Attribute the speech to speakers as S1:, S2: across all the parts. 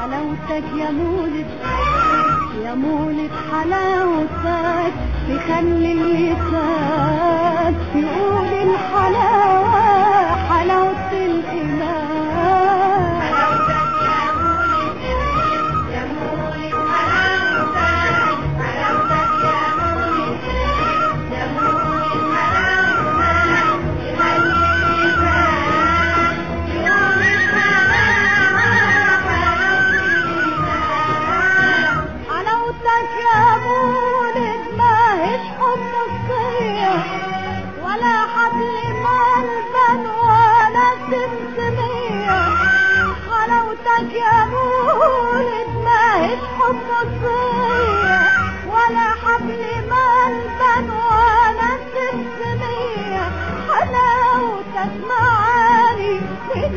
S1: حلاوتك يا مولد يا مولد حلاوتك تخلي اللسان يقول الحلاوة حلاوة الإيمان
S2: حلاوتك يا مولد يا مولد حلاوتك حلاوتك يا مولد يا مولد حلاوتك تخلي اللسان يقول الحلاوة حلاوة الإيمان
S1: حلاوتك يا مولد ما هيش حب الصية ولا حبل ملبن ولا سمسمية حلاوتك يا مولد ما هيش حب الصية ولا حبل ملبن ولا سمسمية حلاوتك معاني من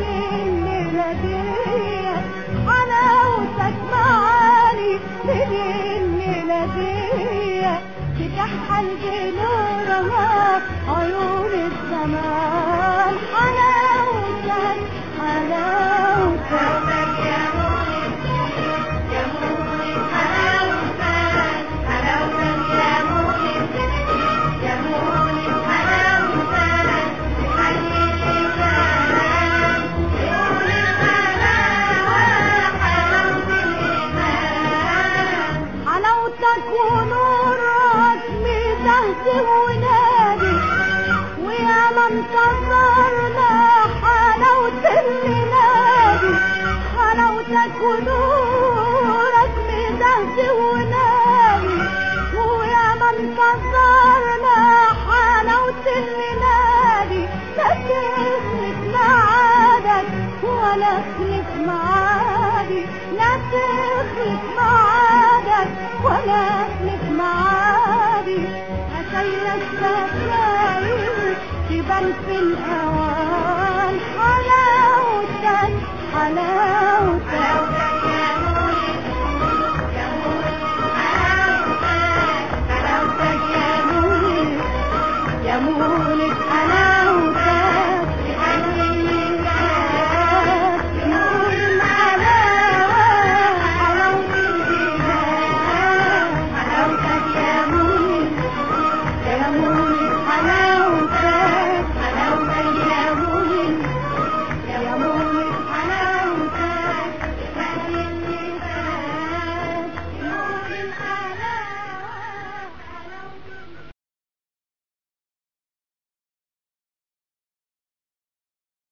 S1: الميلادية حلاوتك معاني من الميلادية تكحل بنورها عيون الزمان حلاوتك حلاوتك
S2: حلاوتك يا مولد يا مولد حلاوتك حلاوتك يا مولد يا مولد حلاوتك تخلي اللسان يقول الحلاوة حلاوة الإيمان
S1: حلاوتك ونورك مزهزه ونادي ويا من انتظرنا حلاوة الميلاد حلاوتك ونورك مزهزه ونادي ويا من انتظرنا حلاوة الميلاد لا تخلف معادك ولا اخلف معادي لا تخلف معادك ولا اخلف معادي هشيل الستاير تبان في الاوان حلاوتك حلاوتك